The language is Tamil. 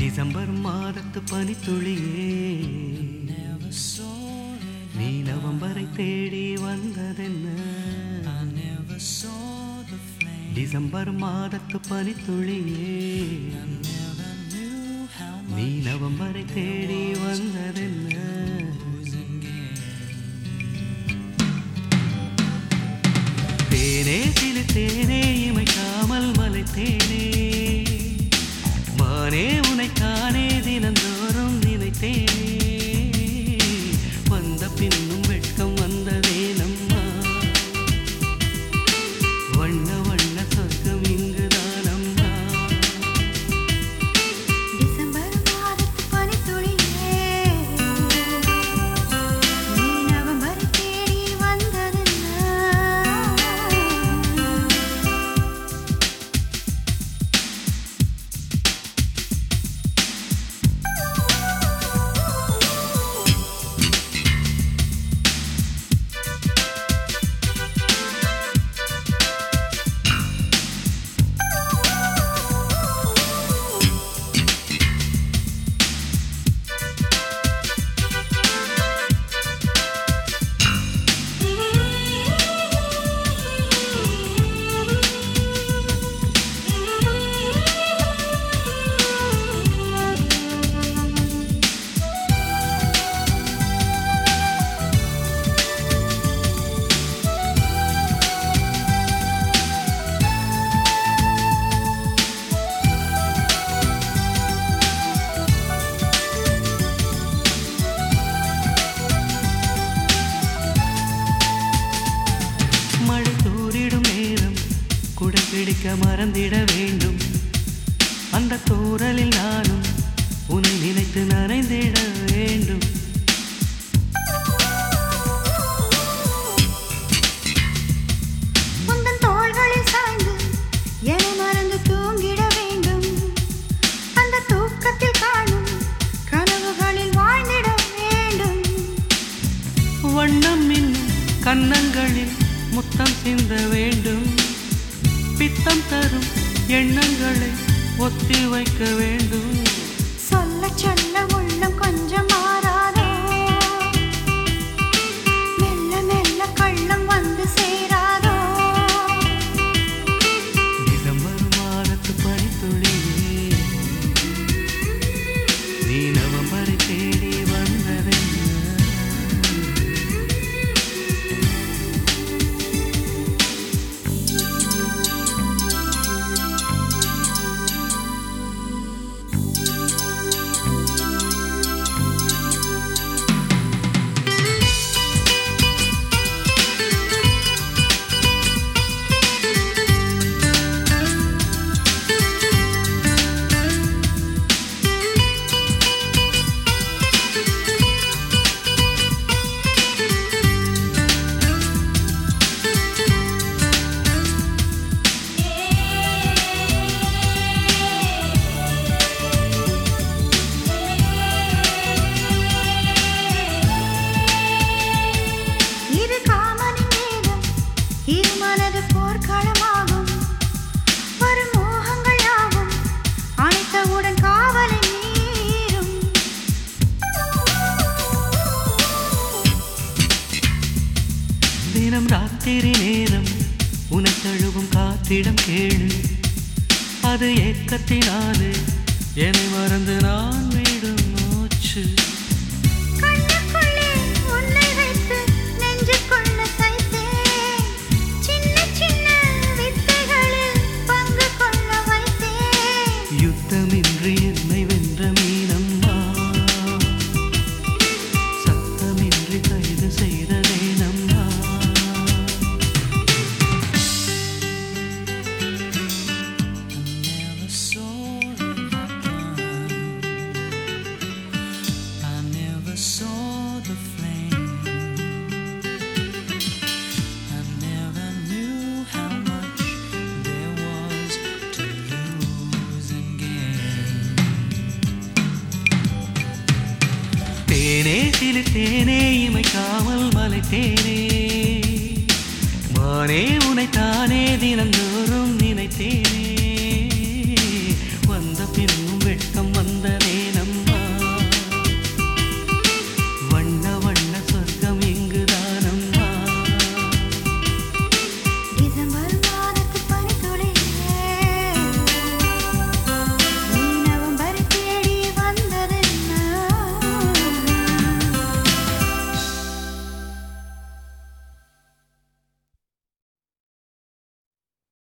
டிசம்பர் மாதத்து பனித்துளியே Never saw it. நீ நவம்பரை தேடி வந்ததென்ன I never saw the flame. December மாதத்து பனித்துளியே Never knew how நீ நவம்பரை தேடி வந்ததென்ன தேனே சிலு தேனே இமைக்காமல் மலைத்தேனே மானே உனைத்தானே தினந்தோறும் நினைத்தேனே வந்த பின்னும் வெட்கம் வந்ததே நம்மா வண்ண வண்ண சொர்க்கம் இங்குதான் அம்மா டிசம்பர் மாதத்து பனித்துளியே நீ நவம்பரை தேடி வந்ததென்ன மழை தூரிடும் நேரம் குடை பிடிக்க மறந்திட வேண்டும் அந்த தூரலில் நானும் உன்னை நினைத்து நனைந்திட வேண்டும் உந்தன் தோள்களில் சாய்ந்து என்னை மறந்து தூங்கிட வேண்டும் அந்த தூக்கத்தில் காணும் கனவுகளில் வாழ்ந்திட வேண்டும் வண்ணம் இன்னும் கன்னங்களில் முத்தம் சிந்த வேண்டும் பித்தம் தரும் எண்ணங்களை ஒத்தி வைக்க வேண்டும் சொல்ல சொல்ல உள்ளம் கொஞ்சம் மாறாதோ மெல்ல மெல்ல கள்ளம் வந்து சேராதோ டிசம்பர் மாதத்து பனித்துளியே நீ நவம்பரை தேடி வந்ததென்ன இரு காமனின் மேகம் இரு மனது போர்க்களமாகும் வரும் மோகங்கள் யாவும் அணைத்தவுடன் காவலை மீறும் தினம் ராத்திரி நேரம் உனை தழுவும் காத்திடம் கேளு அது ஏக்கத்தினாலே என்னை மறந்து நான் விடும் மூச்சு கண்ணுக்குள்ளே உன்னை வைத்து நெஞ்சுக்குள்ள தைத்தேன் சின்ன சின்ன வித்தைகளில் பங்கு கொள்ள வைத்தேன் யுத்தமின்றி என்னை வென்ற மீனம்மா சத்தமின்றி கைது செய்ததே நம்மா never saw it happen. I never saw the flame. I never knew how much there was to lose and gain. தேனே சிலு தேனே இமைக்காமல் மலைத்தேனே மானே உனைத்தானே தினந்தோறும்